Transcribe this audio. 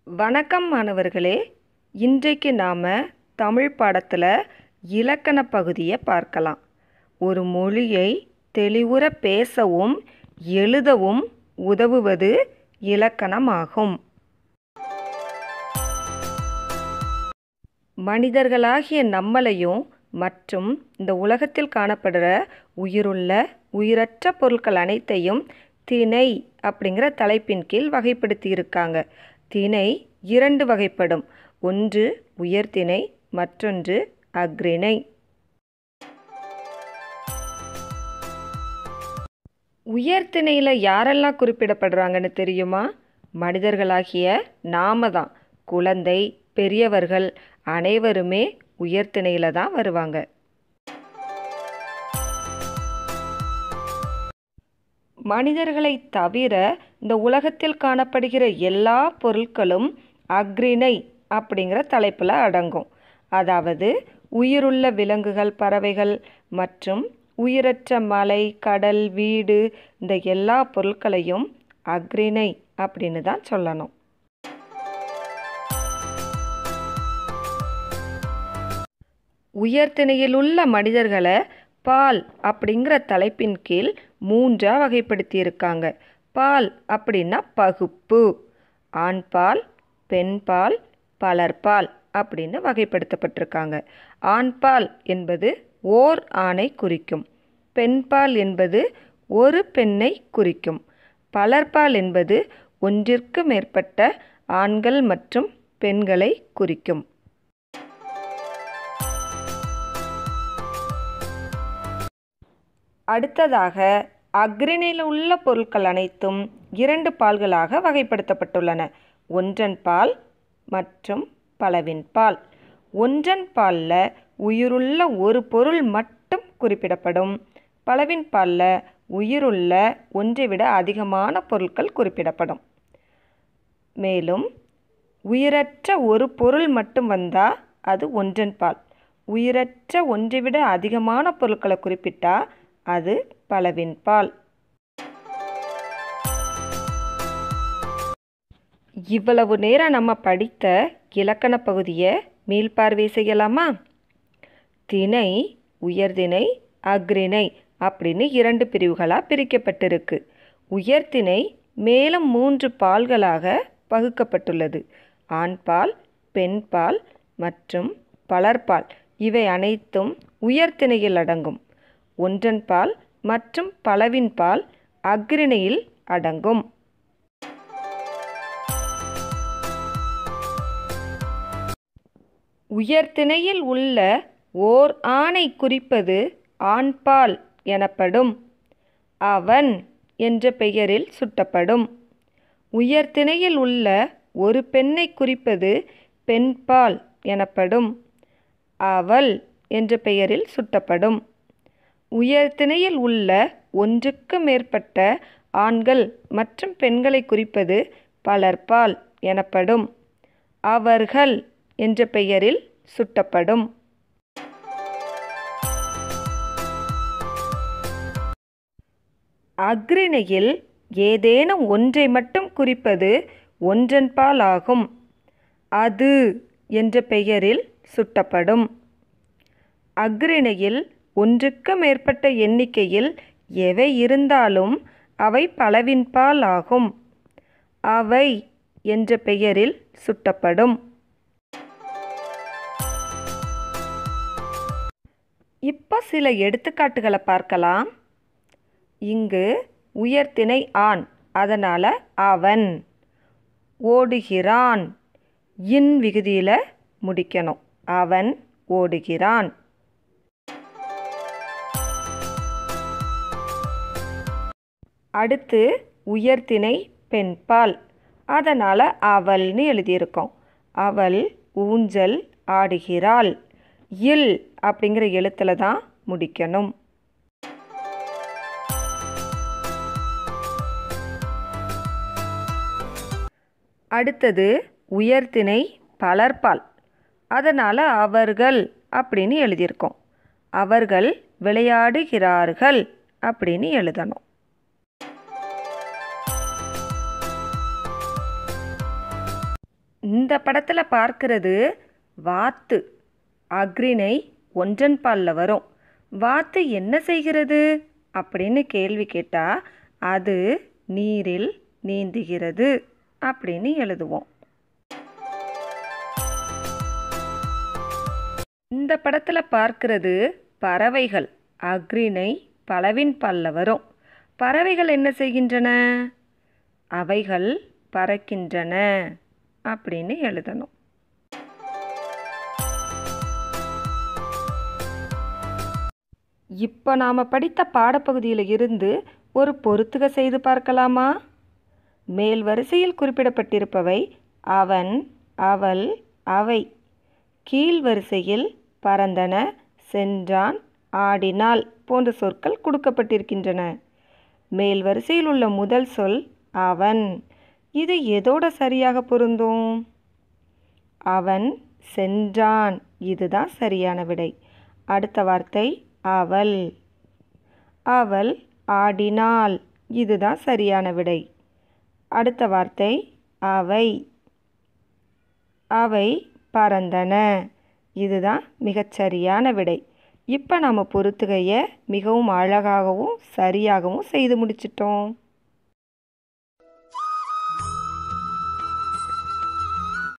வணக்கம் மாணவர்களே இன்றைக்கு நாம் தமிழ் பாடத்தில் இலக்கண பகுதியை பார்க்கலாம் ஒரு மொழியை தெளிவுற பேசவும் எழுதவும் உதவுவது இலக்கணமாகும் மனிதர்களாகிய நம்மளையும் மற்றும் இந்த உலகத்தில் காணப்படுற உயிருள்ள உயிரற்ற பொருட்கள் அனைத்தையும் திணை அப்படிங்கிற தலைப்பின் கீழ் வகைப்படுத்தி இருக்காங்க திணை இரண்டு வகைப்படும் ஒன்று உயர்திணை மற்றொன்று அக்ரிணை உயர்திணையில் யாரெல்லாம் குறிப்பிடப்படுறாங்கன்னு தெரியுமா மனிதர்களாகிய நாம தான் குழந்தை பெரியவர்கள் அனைவருமே உயர்திணையில் தான் வருவாங்க மனிதர்களை தவிர இந்த உலகத்தில் காணப்படுகிற எல்லா பொருட்களும் அக்ரிணை அப்படிங்கிற தலைப்பில் அடங்கும் அதாவது உயிருள்ள விலங்குகள் பறவைகள் மற்றும் உயிரற்ற மலை கடல் வீடு இந்த எல்லா பொருட்களையும் அக்ரிணை அப்படின்னு தான் சொல்லணும் உயர்திணையில் உள்ள மனிதர்களை பால் அப்படிங்கிற தலைப்பின் கீழ் மூன்றாக வகைப்படுத்தி இருக்காங்க பால் அப்படின்னா பகுப்பு ஆண்பால் பெண்பால் பலர்பால் அப்படின்னு வகைப்படுத்தப்பட்டிருக்காங்க ஆண்பால் என்பது ஓர் ஆணை குறிக்கும் பெண்பால் என்பது ஒரு பெண்ணை குறிக்கும் பலர்பால் என்பது ஒன்றிற்கு மேற்பட்ட ஆண்கள் மற்றும் பெண்களை குறிக்கும் அடுத்ததாக அக்ரிணையில் உள்ள பொருட்கள் அனைத்தும் இரண்டு பால்களாக வகைப்படுத்தப்பட்டுள்ளன ஒன்றன் பால் மற்றும் பலவின் பால் ஒன்றன் பாலில் உயிருள்ள ஒரு பொருள் மட்டும் குறிப்பிடப்படும் பலவின் பாலில் உயிருள்ள ஒன்றை விட அதிகமான பொருட்கள் குறிப்பிடப்படும் மேலும் உயிரற்ற ஒரு பொருள் மட்டும் வந்தால் அது ஒன்றன் பால் உயிரற்ற ஒன்றை விட அதிகமான பொருட்களை குறிப்பிட்டால் அது பலவின் பால் இவ்வளவு நேரம் நம்ம படித்த இலக்கண பகுதியை மீள்பார்வை செய்யலாமா திணை உயர்திணை அக்ரிணை அப்படின்னு இரண்டு பிரிவுகளாக பிரிக்கப்பட்டிருக்கு உயர்திணை மேலும் மூன்று பால்களாக பகுக்கப்பட்டுள்ளது ஆண்பால் பெண்பால் மற்றும் பலர்பால் இவை அனைத்தும் உயர்திணையில் அடங்கும் ஒன்றன் பால் மற்றும் பலவின் பால் அக்ரிணையில் அடங்கும் உயர்திணையில் உள்ள ஓர் ஆணை குறிப்பது ஆண்பால் எனப்படும் அவன் என்ற பெயரில் சுட்டப்படும் உயர்திணையில் உள்ள ஒரு பெண்ணை குறிப்பது பெண்பால் எனப்படும் அவள் என்ற பெயரில் சுட்டப்படும் உயர்திணையில் உள்ள ஒன்றுக்கு மேற்பட்ட ஆண்கள் மற்றும் பெண்களை குறிப்பது பலர்பால் எனப்படும் அவர்கள் என்ற பெயரில் சுட்டப்படும் அக்ரிணையில் ஏதேனும் ஒன்றை மட்டும் குறிப்பது ஒன்றன்பால் ஆகும் அது என்ற பெயரில் சுட்டப்படும் அக்ரிணையில் ஒன்றுக்கு மேற்பட்ட எண்ணிக்கையில் எவை இருந்தாலும் அவை பலவின்பால் ஆகும் அவை என்ற பெயரில் சுட்டப்படும் இப்போ சில எடுத்துக்காட்டுகளை பார்க்கலாம் இங்கு உயர்திணை ஆண் அதனால் அவன் ஓடுகிறான் இன் விகுதியில் முடிக்கணும் அவன் ஓடுகிறான் அடுத்து உயர்திணை பெண்பால் அதனால் அவள்னு எழுதியிருக்கோம் அவள் ஊஞ்சல் ஆடுகிறாள் இல் அப்படிங்கிற எழுத்தில் தான் முடிக்கணும் அடுத்தது உயர்திணை பலர்பால் அதனால் அவர்கள் அப்படின்னு எழுதியிருக்கோம் அவர்கள் விளையாடுகிறார்கள் அப்படின்னு எழுதணும் இந்த படத்தில் பார்க்கிறது வாத்து அக்ரிணை ஒன்றன் பாலில் வரும் வாத்து என்ன செய்கிறது அப்படின்னு கேள்வி கேட்டால் அது நீரில் நீந்துகிறது அப்படின்னு எழுதுவோம் இந்த படத்தில் பார்க்கிறது பறவைகள் அக்ரிணை பலவின் பல்ல வரும் பறவைகள் என்ன செய்கின்றன அவைகள் பறக்கின்றன அப்படின்னு எழுதணும் இப்போ நாம் படித்த பாடப்பகுதியில் இருந்து ஒரு பொருத்துக செய்து பார்க்கலாமா மேல் வரிசையில் குறிப்பிடப்பட்டிருப்பவை அவன் அவள் அவை கீழ் வரிசையில் பறந்தன சென்றான் ஆடினாள் போன்ற சொற்கள் கொடுக்கப்பட்டிருக்கின்றன மேல் வரிசையில் உள்ள முதல் சொல் அவன் இது எதோட சரியாக பொருந்தும் அவன் சென்றான் இதுதான் சரியான விடை அடுத்த வார்த்தை அவள் அவள் ஆடினாள் இதுதான் சரியான விடை அடுத்த வார்த்தை அவை அவை பறந்தன இதுதான் மிகச்சரியான விடை இப்போ நம்ம பொறுத்துகையை மிகவும் அழகாகவும் சரியாகவும் செய்து முடிச்சிட்டோம்